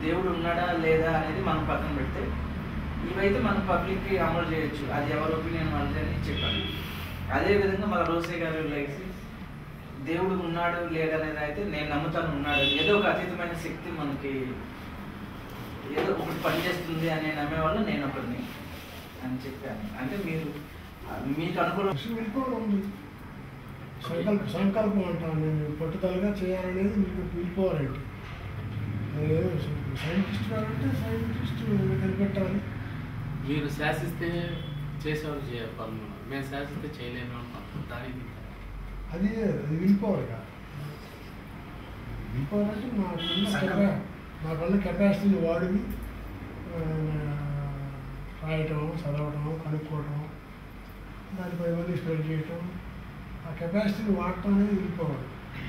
దేవుడు ఉన్నాడా లేదా అనేది మనం పక్కన పెడితే ఇవైతే మనం పబ్లిక్కి అమలు చేయొచ్చు అది ఎవరి ఒపీనియన్ వాళ్ళది అని చెప్పాను అదే విధంగా మన రోసే గారు లేచి దేవుడు ఉన్నాడు లేదనేది అయితే నేను నమ్ముతాను ఉన్నాడు ఏదో ఒక అతీతమైన శక్తి మనకి ఏదో ఒకటి పనిచేస్తుంది అని నమ్మే వాళ్ళు నేను ఒకరిని అని చెప్పాను అంటే మీరు మీకు అనుకూలం మనిషి వెళ్ళిపోవడం ఉంది సంకల్ప సంకల్పం అంటాను నేను పట్టుదలగా చేయాలనేది మీకు వెళ్ళిపోవాలంటే నేను సైంటిస్ట్ కావాలంటే సైంటిస్ట్ కనిపెట్టాలి మీరు శాసిస్తే చేసేవారు చేయాలి పనులు మేము శాసిస్తే చేయలేము అనుకుంటున్నాం దానికి అది అది వెళ్ళిపోవాలి కాదు వెళ్ళిపోవాలంటే నాకున్న కెపా నాకున్న కెపాసిటీని వాడి ఆ, రాయటం చదవటం కనుక్కోవటం దానిపై ఇవన్నీ స్ప్రెడ్ చేయటం ఆ కెపాసిటీని వాడటం అనేది వెళ్ళిపోవాలి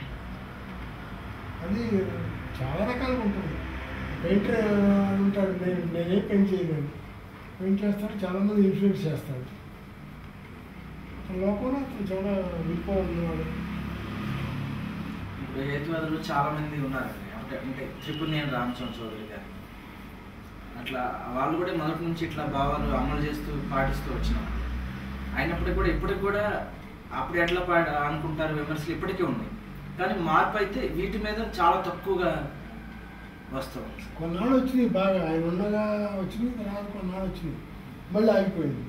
అది చాలా రకాలుగా ఉంటుంది పెయింటర్ ఉంటాడు నేను నేనేం పెయింట్ చేయలేను పెయింట్ చేస్తాడు చాలామంది ఇన్ఫ్లుయెన్స్ చేస్తాడు లోపల అతను చాలా వెళ్ళిపోవాలన్నాడు ఇప్పుడు హేతువాదులు చాలా మంది ఉన్నారండి అంటే అంటే త్రిపుణ్యం రామచంద్ర చౌదరి గారు అట్లా వాళ్ళు కూడా మొదటి నుంచి ఇట్లా భావాలు అమలు చేస్తూ పాటిస్తూ వచ్చినాం అయినప్పటికీ కూడా ఇప్పటికి కూడా అప్పుడు ఎట్లా పాడ అనుకుంటారు విమర్శలు ఇప్పటికీ ఉన్నాయి కానీ మార్పు అయితే వీటి మీద చాలా తక్కువగా వస్తాం కొన్నాళ్ళు వచ్చినాయి బాగా ఆయన ఉండగా వచ్చినాయి తర్వాత కొన్నాళ్ళు వచ్చినాయి మళ్ళీ ఆగిపోయింది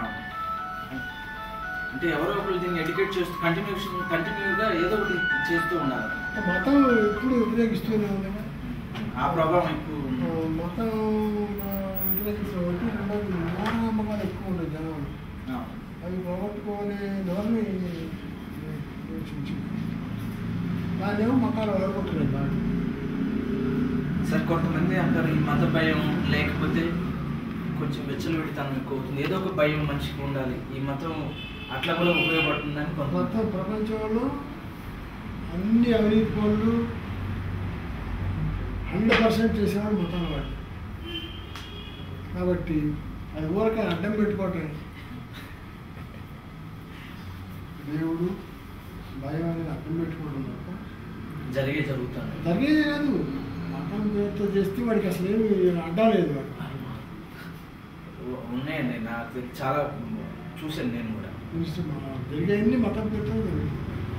అంటే ఎవరో ఒకరు దీన్ని ఎడ్యుకేట్ చేస్తూ కంటిన్యూషన్ కంటిన్యూగా ఏదో ఒకటి చేస్తూ ఉన్నారు మతం ఎప్పుడు వ్యతిరేకిస్తూనే ఉంది కదా ఆ ప్రభావం ఎక్కువ ఆ, ఉంది. మతం ఆ, వ్యతిరేకిస్తూ ఒకటి రెండోది మూఢనమ్మకాలు ఎక్కువ ఉన్నాయి జనాలు ఆ. అవి పోగొట్టుకోని ధోరణి యోచించి దాన్నేమో మతాలు వదలగొట్టున్నాయి బాగా సరే కొంతమంది అంటారు ఈ మత భయం లేకపోతే కొంచెం వెచ్చలవిడితనం ఎక్కువ అవుతుంది ఏదో ఒక భయం మనిషికి ఉండాలి ఈ మతం అట్లా కూడా ఉపయోగపడుతుందని కొంత మొత్తం ప్రపంచంలో అన్ని అవినీతి పనులు హండ్రెడ్ పర్సెంట్ చేసేవాడు మతాల వాడు కాబట్టి అది ఊరక అడ్డం పెట్టుకోవటం దేవుడు భయం అనేది అడ్డం పెట్టుకోవడం తప్ప జరిగే జరుగుతుంది జరిగేది కాదు మతం పేరుతో చేస్తే వాడికి అసలు ఏమి అడ్డా లేదు వాడు ఉన్నాయండి నాకు తెలి- చాలా చూశాను నేను కూడా తెలుసు మన జరిగేవన్నీ మతం పేరుతో జరుగుతుంది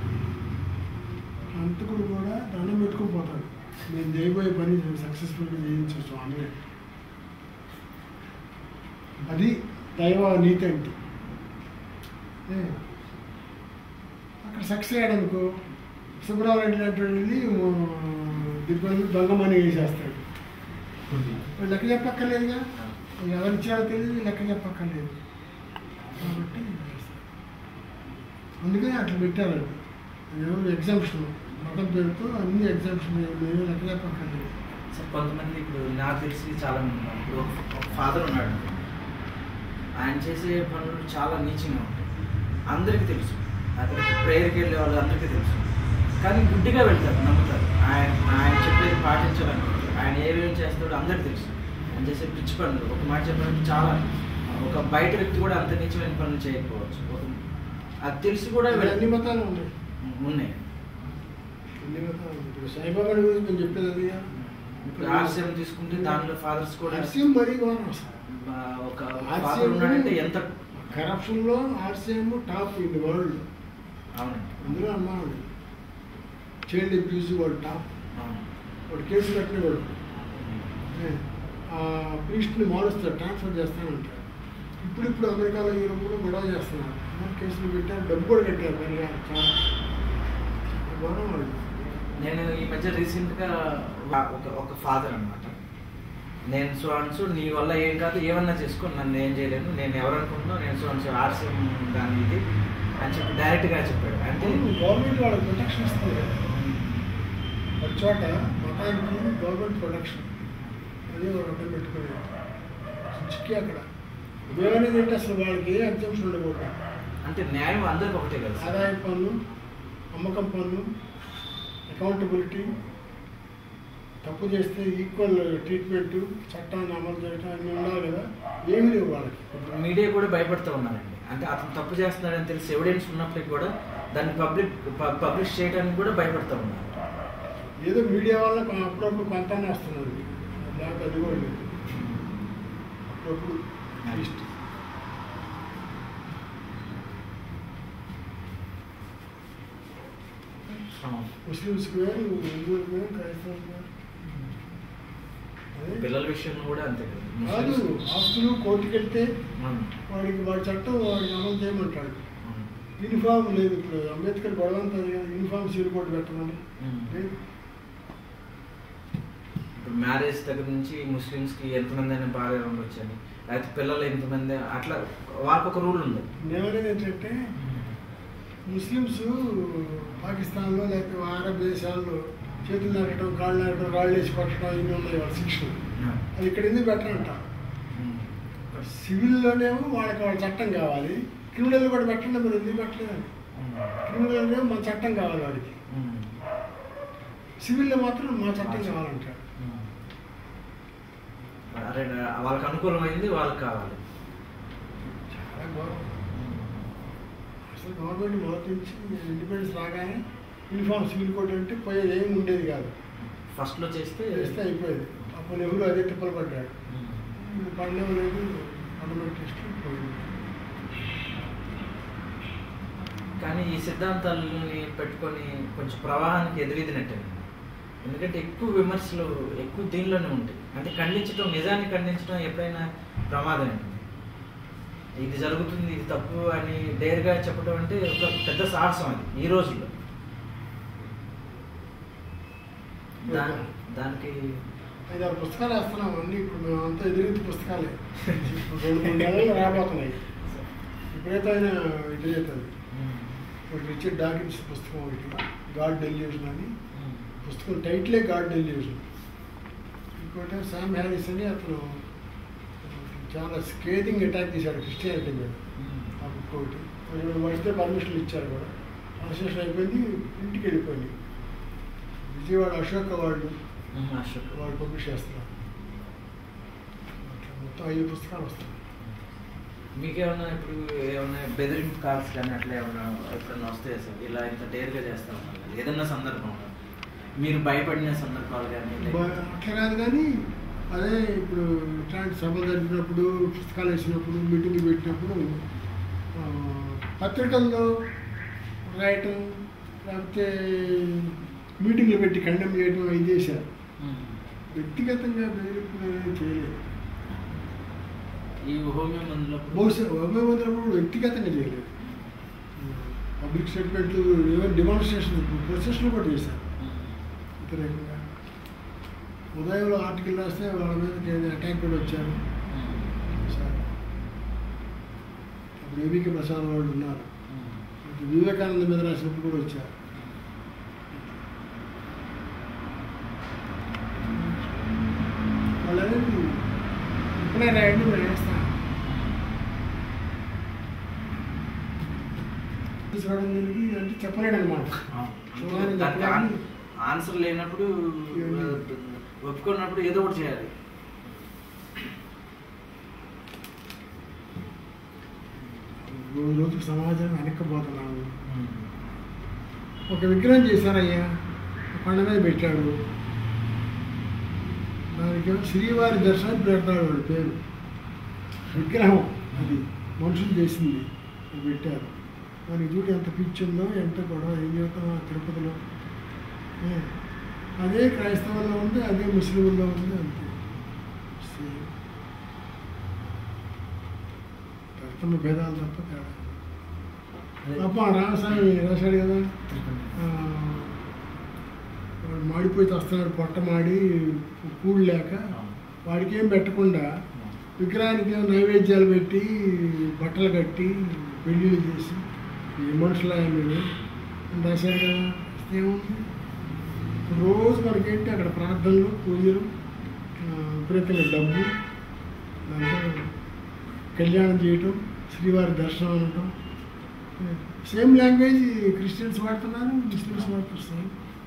అంతకుడు కూడా దండం పెట్టుకుని పోతాడు నేను చేయబోయే పని సక్సెస్ఫుల్గా చేయించవచ్చు అని అది దైవ నీతి అంటే ఏ, అక్కడ సక్సెస్ అయ్యాడు అనుకో సుబ్రహ్మణ్యం లాంటి వెళ్ళి దిగ్గులు దొంగమని వేసేస్తాడు వాడు లెక్క చెప్పక్కర్లేదుగా ఎవరు ఇచ్చారో తెలియదు లెక్క చెప్పక్కర్లేదు కాబట్టి అందుకని అట్లా పెట్టారు ఎవరు ఎగ్జామ్షన్ మతం పేరుతో అన్ని ఎగ్జామ్షన్ మేము లెక్క చెప్పక్కర్లేదు సో కొంతమంది ఇప్పుడు నాకు తెలిసి చాలా మంది ఉన్నారు ఇప్పుడు ఒక ఫాదర్ ఉన్నాడు ఆయన చేసే పనులు చాలా నీచంగా ఉంటాయి అందరికీ తెలుసు అతనికి ప్రేయర్కి వెళ్ళే వాళ్ళు అందరికీ తెలుసు కానీ గుడ్డిగా వెళ్తారు నమ్ముతారు ఆయన ఆయన చెప్పేది పాటించాలనుకుంటారు ఆయన ఏమేమి చేస్తాడో అందరికీ తెలుసు ఆయన చేసే పిచ్చి పనులు ఒక మాట చెప్పాలంటే చాలా ఒక బయట వ్యక్తి కూడా అంత నీచమైన పనులు చేయకపోవచ్చు ఒక అది తెలిసి కూడా అన్ని వీళ్ళ- మతాలు ఉన్నాయి ఉన్నాయి అన్ని మతాలు ఉన్నాయి ఇప్పుడు సాయిబాబా గురించి నేను చెప్పేది అది ఇప్పుడు ఆర్సీఎం తీసుకుంటే దాంట్లో ఫాదర్స్ కూడా ఆర్సీఎం మరీ ఘోరం అసలు ఆ, ఒక RCM ఫాదర్ ఉన్నాడంటే ఎంత కరప్షన్లో RCM top in the world అవునండి అందులో అన్నాడు చైల్డ్ అబ్యూజ్ వాడు టాప్ అవును వాడు కేసు కట్టినవాడు ఏ, ఆ ప్రీస్ట్ని మారుస్తాడు ట్రాన్స్ఫర్ చేస్తానంటాడు ఇప్పుడు ఇప్పుడు అమెరికాలో యూరోప్లో గొడవ చేస్తున్నారు మరి కేసులు పెట్టారు డబ్బు కూడా కట్టారు పైగా చాలా గొడవ వాళ్ళు నేను ఈ మధ్య రీసెంట్ గా ఒక ఒక ఫాదర్ అన్నమాట నేను సో అండ్ సో నీ వల్ల ఏం కాదు ఏమన్నా చేసుకో నన్ను ఏం చేయలేను నేను ఎవరు అనుకుంటున్నా నేను సో అండ్ సో ఆర్సీఎం దాని ఇది అని చెప్పి డైరెక్ట్ గా చెప్పాడు అంటే గవర్నమెంట్ వాళ్ళకి ప్రొటెక్షన్ ఇస్తుంది కదా. ఒక చోట మతానికి గవర్నమెంట్ ప్రొటెక్షన్ అది ఒక అడ్డం పెట్టుకునేది చిక్కి అక్కడ ఉపయోగం ఏంటి అసలు వాళ్ళకి ఏ ఎగ్జామ్షన్ ఉండకూడదు అంటే న్యాయం అందరికి ఒకటే కదా సార్. ఆదాయ పన్ను అమ్మకం పన్ను అకౌంటబిలిటీ తప్పు చేస్తే ఈక్వల్ ట్రీట్మెంట్ చట్టాన్ని అమలు చేయడం అన్నీ ఉండాలి కదా ఏమీ లేవు వాళ్ళకి మీడియా కూడా భయపడుతూ ఉన్నారండి అంటే అతను తప్పు చేస్తున్నాడని తెలిసి ఎవిడెన్స్ ఉన్నప్పటికీ కూడా దాన్ని పబ్లిక్ పబ్లిష్ చేయడానికి కూడా భయపడుతూ ఉన్నారు ఏదో మీడియా వల్ల కొ- అప్పుడప్పుడు కొంతనే వస్తున్నది లేకపోతే అది కూడా లేదు అప్పుడప్పుడు క్రిస్ట్ అవును. ముస్లిమ్స్కి వేరు హిందువులకు వేరు క్రైస్తవులకు వేరు అదే పిల్లల విషయంలో కూడా అంతే కదా కాదు ముస్లిమ్స్- ఆస్తులు కోర్టుకి వెళ్తే అవును. వాడికి వాడి చట్టం వాడికి అమలు చేయమంటాడు అవును. యూనిఫామ్ లేదు ఇప్పుడు అంబేద్కర్ గొడవంతా యూనిఫామ్ సీల్ కోట్ పెట్టమని ఉమ్. లేదు ఇప్పుడు మ్యారేజ్ దగ్గర నుంచి ముస్లిమ్స్ కి ఎంతమంది అయినా భార్య ఉండొచ్చని లేకపోతే పిల్లలు ఎంతమంది అట్లా వాళ్ళకి ఒక రూల్ ఉంది నేనేది ఏంటంటే ముస్లిమ్స్ పాకిస్తాన్లో లేకపోతే అరబ్ దేశాల్లో చేతులు నరకటం కాళ్ళు నరకటం రాళ్ళు వేసి కొట్టడం ఇన్ని ఉన్నాయి వాళ్ళ శిక్షలు అది ఇక్కడ ఎందుకు పెట్టరంట ఉమ్. సివిల్లోనేమో వాళ్ళకి వాళ్ళ చట్టం కావాలి క్రిమినల్ కూడా పెట్టండి మరి ఎందుకు పెట్టలేదని ఉమ్. క్రిమినల్గా మన చట్టం కావాలి వాడికి ఉమ్. సివిల్లో మాత్రం మా చట్టం కావాలంటాడు ఉమ్. అరే వాళ్ళకి అనుకూలమైంది వాళ్ళకి కావాలి చాలా ఘోరం అసలు గవర్నమెంట్ మొదటి నుంచి ఇండిపెండెన్స్ రాగానే యూనిఫామ్ సివిల్ కోడ్ అంటే పోయేది ఏమి ఉండేది కాదు ఫస్ట్ లో చేస్తే చేస్తే అయిపోయేది అప్పుడు నెహ్రూ అదే తిప్పలు పడ్డాడు ఉమ్. ఇప్పుడు పడలేవు లేదు ఫండమెంటలిస్ట్ పోయింది కానీ ఈ సిద్ధాంతాలని పెట్టుకొని కొంచెం ప్రవాహానికి ఎదురీదినట్టే ఎందుకంటే ఎక్కువ విమర్శలు ఎక్కువ దీనిలోనే ఉంటాయి అంటే ఖండించడం నిజాన్ని ఖండించడం ఎప్పుడైనా ప్రమాదమే ఇది జరుగుతుంది ఇది తప్పు అని డేర్గా చెప్పడం అంటే ఒక పెద్ద సాహసం అది ఈ రోజుల్లో దా- దానికి ఐదు ఆరు పుస్తకాలు వేస్తున్నాం అన్ని ఇప్పుడు మేము అంతా ఎదురీతి పుస్తకాలే ఇప్పుడు రెండు మూడు నెలలు రాబోతున్నాయి ఇప్పుడైతే ఆయన ఎదురెత్తుంది ఇప్పుడు రిచర్డ్ డాకిన్స్ పుస్తకం ఒకటి గాడ్ డెల్యూషన్ అని పుస్తకం టైటిలే గాడ్ డెల్యూషన్ ఇంకోటి శామ్ హ్యారిస్ అని అతను చాలా స్కేదింగ్ అటాక్ చేశాడు క్రిస్టియానిటీ మీద ఆ బుక్ ఒకటి కొంచెం వస్తే పర్మిషన్లు ఇచ్చారు కూడా ట్రాన్స్లేషన్ అయిపోయింది ఇంటికి వెళ్ళిపోయింది విజయవాడ అశోక్ వాళ్ళు అశోక్ వాళ్ళు పబ్లిష్ చేస్తున్నారు అట్లా మొత్తం ఐదు పుస్తకాలు వస్తాయి మీకేమన్నా ఇప్పుడు ఏమన్నా బెదిరింపు కాల్స్ కానీ అట్లా ఏమన్నా ఎప్పుడన్నా వస్తాయి సార్ ఇలా ఇంత డేర్గా చేస్తా ఉన్నారు కదా, ఏదన్నా సందర్భంలో మీరు భయపడిన సందర్భాలు కానీ బ- అట్లా కాదు కానీ అదే ఇప్పుడు ఇట్లాంటి సభలు జరిపినప్పుడు పుస్తకాలు వేసినప్పుడు మీటింగ్ పెట్టినప్పుడు ఆ, పత్రికల్లో రాయటం లేకపోతే మీటింగ్లు పెట్టి ఖండం చేయటం అవి చేశారు వ్యక్తిగతంగా బెదిరింపులు అనేది చేయలేదు ఈ హోమియో మందులో బహుశా ఉభయ మందిరప్పుడు వ్యక్తిగతంగా చేయలేదు పబ్లిక్ స్టేట్మెంట్లు ఈవెన్ డిమాన్స్ట్రేషన్ ప్రొసెస్లు కూడా చేశారు వ్యతిరేకంగా ఉదయంలో ఆర్టికల్ రాస్తే వాళ్ళ మీద అటాక్ కూడా వచ్చారు సార్ అప్పుడు ఏబీకే ప్రసాద్ వాళ్ళు ఉన్నారు ఇటు వివేకానంద మీద రాసినప్పుడు కూడా వచ్చారు వాళ్ళు అనేది ఇప్పుడే రాయండి మేము వేస్తాం తీసుకోవడం దీనికి అంటే చెప్పలేడు అనమాట సుమారు దానికి చెప్పలేని- ఆన్- ఆన్సర్ లేనప్పుడు ఏమి? ఒప్పుకున్నప్పుడు ఏదో ఒకటి చేయాలి రోజు రోజుకు సమాజం వెనక్కిపోతున్నాము ఒక విగ్రహం చేశారయ్యా కొండ మీద పెట్టాడు దానికి శ్రీవారి దర్శనం పెడతాడు వాడి పేరు విగ్రహం అది మనుషులు చేసింది అది పెట్టారు దానికి చూడు ఎంత పిచ్చి ఉందో ఎంత గొడవ ఏం చెబుతాం ఆ తిరుపతిలో ఏ, అదే క్రైస్తవుల్లో ఉంది అదే ముస్లింల్లో ఉంది అంతే సేమ్ రక్తము భేదాలు తప్ప తేడా తప్ప రామస్వామి రాశాడు కదా ఆ, వాడు మాడిపోయి వస్తున్నాడు పొట్ట మాడి కూడు లేక వాడికి ఏం పెట్టకుండా విగ్రహానికి ఏమో నైవేద్యాలు పెట్టి బట్టలు కట్టి పెళ్ళిళ్ళు చేసి ఈ మనుషుల మీరు అని రాశాడు కదా రాస్తే ఏముంది రోజు మనకేంటి అక్కడ ప్రార్థనలు పూజలు ఆ, విపరీతంగా డబ్బు దాంట్లో కళ్యాణం చేయటం శ్రీవారి దర్శనం అనటం సేమ్ లాంగ్వేజ్ క్రిస్టియన్స్ వాడుతున్నారు ముస్లిమ్స్ వాడుతున్నారు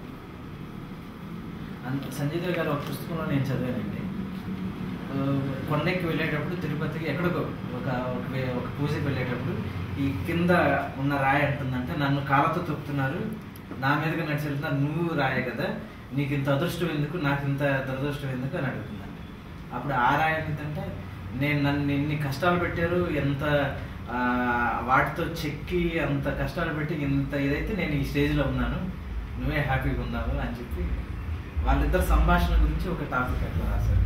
అంత సంజయ్ దేవ్ గారు ఒక పుస్తకంలో నేను చదివానండి ఆ, కొండకి వెళ్ళేటప్పుడు తిరుపతికి ఎక్కడికో ఒక ఒక వే- ఒక పూజకి వెళ్ళేటప్పుడు ఈ కింద ఉన్న రాయి అంటుందంటే నన్ను కాళ్ళతో తొక్కుతున్నారు నా మీదగా నడిచి వెళ్తున్నారు నువ్వు రాయే కదా నీకు ఇంత అదృష్టం ఎందుకు నాకు ఇంత దురదృష్టం ఎందుకు అని అడుగుతుందండి అప్పుడు ఆ రాయని అంటే నేను నన్ను ఎన్ని కష్టాలు పెట్టారు ఎంత ఆ, వాటితో చెక్కి అంత కష్టాలు పెట్టి ఇంత ఇదైతే నేను ఈ స్టేజ్లో ఉన్నాను నువ్వే హ్యాపీగా ఉన్నావు అని చెప్పి వాళ్ళిద్దరు సంభాషణ గురించి ఒక టాపిక్ అట్లా రాశారు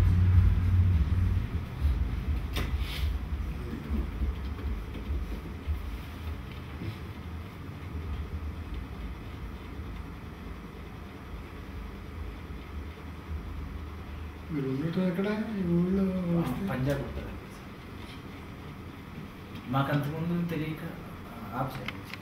మీరు ఉండటం ఎక్కడ ఈ ఊళ్ళో వస్తే పంజాబ్ ఉంటుంది మాకు అంతకుముందు తెలియక ఆఫ్ చేయాలి